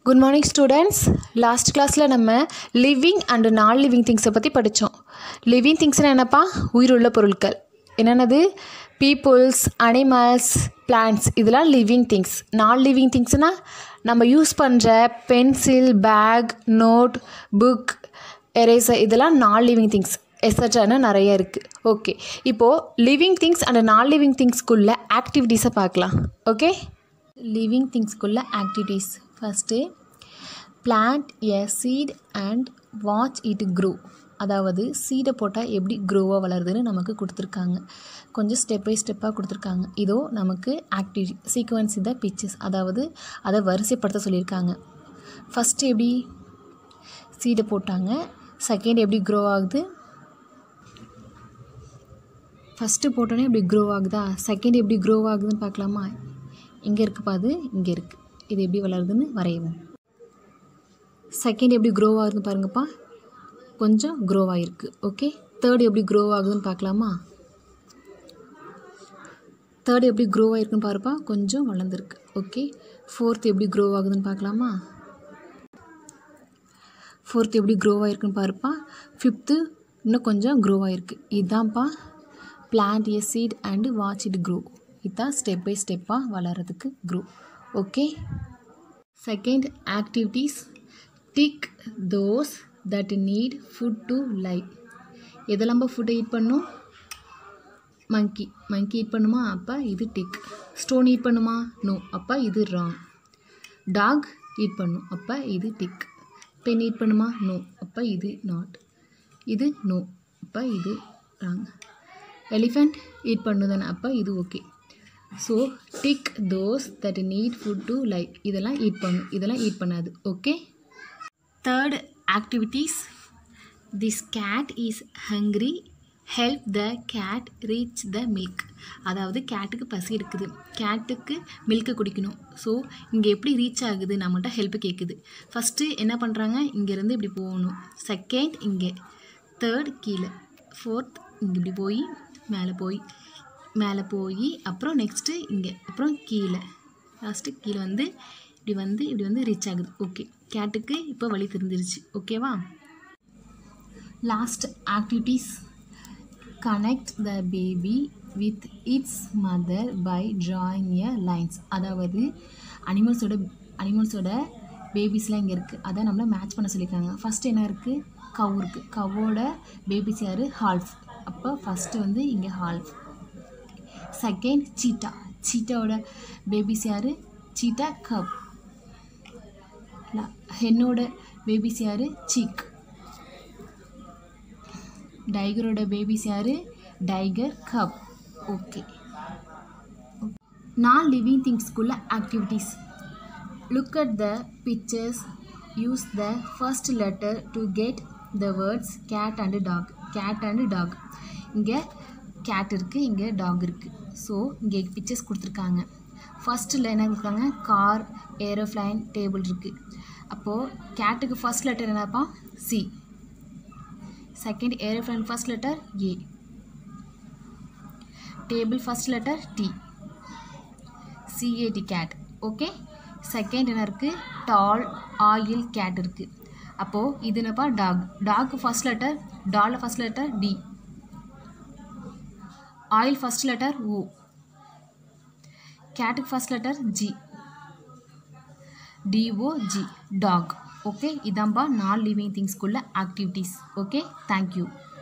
good morning students last கிளாஸில் நம்ம living and நான் லிவிங் திங்ஸை பற்றி படித்தோம் லிவிங் திங்ஸ்னால் என்னப்பா உயிருள்ள பொருட்கள் என்னென்னது பீப்புள்ஸ் அனிமல்ஸ் பிளான்ட்ஸ் இதெல்லாம் லிவிங் திங்ஸ் நான் லிவிங் திங்ஸ்னால் நம்ம யூஸ் பண்ணுற pencil bag note book eraser இதெல்லாம் நான் லிவிங் திங்ஸ் எக்ஸட்ரான்னு நிறைய இருக்குது ஓகே இப்போது living things and non living திங்ஸ்க்குள்ள ஆக்டிவிட்டீஸை பார்க்கலாம் ஓகே லிவிங் திங்ஸ்க்குள்ள activities first plant a seed and watch it grow அதாவது சீடை போட்டால் எப்படி க்ரோவாக வளருதுன்னு நமக்கு கொடுத்துருக்காங்க கொஞ்சம் ஸ்டெப் பை ஸ்டெப்பாக கொடுத்துருக்காங்க இதோ நமக்கு ஆக்டிவிட்டி சீக்வன்ஸ் இந்த பிக்சர்ஸ் அதாவது அதை வரிசைப்படுத்த சொல்லியிருக்காங்க ஃபஸ்ட்டு எப்படி சீடை போட்டாங்க செகண்ட் எப்படி க்ரோ ஆகுது ஃபஸ்ட்டு போட்டோன்னே எப்படி க்ரோ ஆகுதா செகண்ட் எப்படி க்ரோ ஆகுதுன்னு பார்க்கலாமா இங்கே இருக்குப்பா அது இங்கே இருக்குது இது எப்படி வளருதுன்னு வரையவும் செகண்ட் எப்படி க்ரோ ஆகுதுன்னு பாருங்கப்பா கொஞ்சம் க்ரோ ஆகிருக்கு ஓகே தேர்ட் எப்படி க்ரோ ஆகுதுன்னு பார்க்கலாமா தேர்ட் எப்படி க்ரோ ஆகிருக்குன்னு பாருப்பா கொஞ்சம் வளர்ந்துருக்கு ஓகே ஃபோர்த் எப்படி க்ரோ ஆகுதுன்னு பார்க்கலாமா ஃபோர்த் எப்படி க்ரோ ஆகிருக்குன்னு பாருப்பா ஃபிஃப்த்து இன்னும் கொஞ்சம் க்ரோ ஆகிருக்கு இதுதான்ப்பா plant a seed and watch it grow இதுதான் ஸ்டெப் பை ஸ்டெப்பாக வளர்கிறதுக்கு grow okay second activities tick those that need food to live எதெல்லாம் ஃபுட்டை ஈட் பண்ணும் மங்கி மங்கி ஈட் பண்ணுமா அப்போ இது டிக் ஸ்டோன் ஈட் பண்ணுமா நோ அப்போ இது ராங் டாக் ஈட் பண்ணும் அப்போ இது டிக் பென் ஈட் பண்ணுமா நோ அப்போ இது நாட் இது நோ அப்போ இது ராங் எலிஃபண்ட் ஈட் பண்ணுதானே அப்போ இது okay so tick those that need food to live இதெல்லாம் ஈட் பண்ணும் இதெல்லாம் ஈட் பண்ணாது okay third activities this cat is hungry help the cat reach the milk அதாவது கேட்டுக்கு பசி இருக்குது கேட்டுக்கு மில்க்கு குடிக்கணும் ஸோ இங்கே எப்படி ரீச் ஆகுது நம்மகிட்ட ஹெல்ப் கேட்குது ஃபஸ்ட்டு என்ன பண்ணுறாங்க இங்கேருந்து இப்படி போகணும் செகண்ட் இங்கே தேர்ட் கீழே ஃபோர்த் இங்கே இப்படி போய் மேலே போய் மேலே போய் அப்புறம் நெக்ஸ்ட்டு இங்கே அப்புறம் கீழே லாஸ்ட்டு கீழே வந்து இப்படி வந்து இப்படி வந்து ரீச் ஆகுது ஓகே கேட்டுக்கு இப்போ வழி தெரிஞ்சிருச்சு ஓகேவா last activities connect the baby with its mother by drawing a lines அதாவது அனிமல்ஸோட அனிமல்ஸோட பேபிஸ்லாம் இங்கே இருக்குது அதை நம்மளை மேட்ச் பண்ண சொல்லியிருக்காங்க ஃபஸ்ட்டு என்ன இருக்குது கவ் இருக்குது கவ்வோட பேபிஸ் யார் ஹால்ஃப் அப்போ ஃபஸ்ட்டு வந்து இங்கே ஹால்ஃப் செகண்ட் சீட்டா சீட்டாவோட பேபிஸ் யார் சீட்டா கப் ஹென்னோட பேபிஸ் யார் சீக் டைகரோட பேபிஸ் யார் tiger cub okay non living திங்ஸ்க்குள்ள activities look at the pictures use the first letter to get the words cat and dog cat and dog இங்கே cat இருக்குது இங்கே talk இருக்குது so இங்கே பிக்சர்ஸ் கொடுத்துருக்காங்க ஃபஸ்ட்டில் என்ன கொடுக்குறாங்க கார் ஏரோப்ளைன் டேபிள் இருக்குது அப்போது கேட்டுக்கு ஃபஸ்ட் லெட்டர் என்னப்பா C second aeroplane first letter A table first letter T C A T cat okay second என்ன இருக்குது டால் ஆயில் கேட் இருக்குது அப்போது இது என்னப்பா டாக் டாக் ஃபஸ்ட் லெட்டர் டாலில் first letter D oil first letter O கேட்டுக்கு first letter G D O G dog okay இதான்பா non living திங்ஸ்க்குள்ள ஆக்டிவிட்டீஸ் ஓகே தேங்க்யூ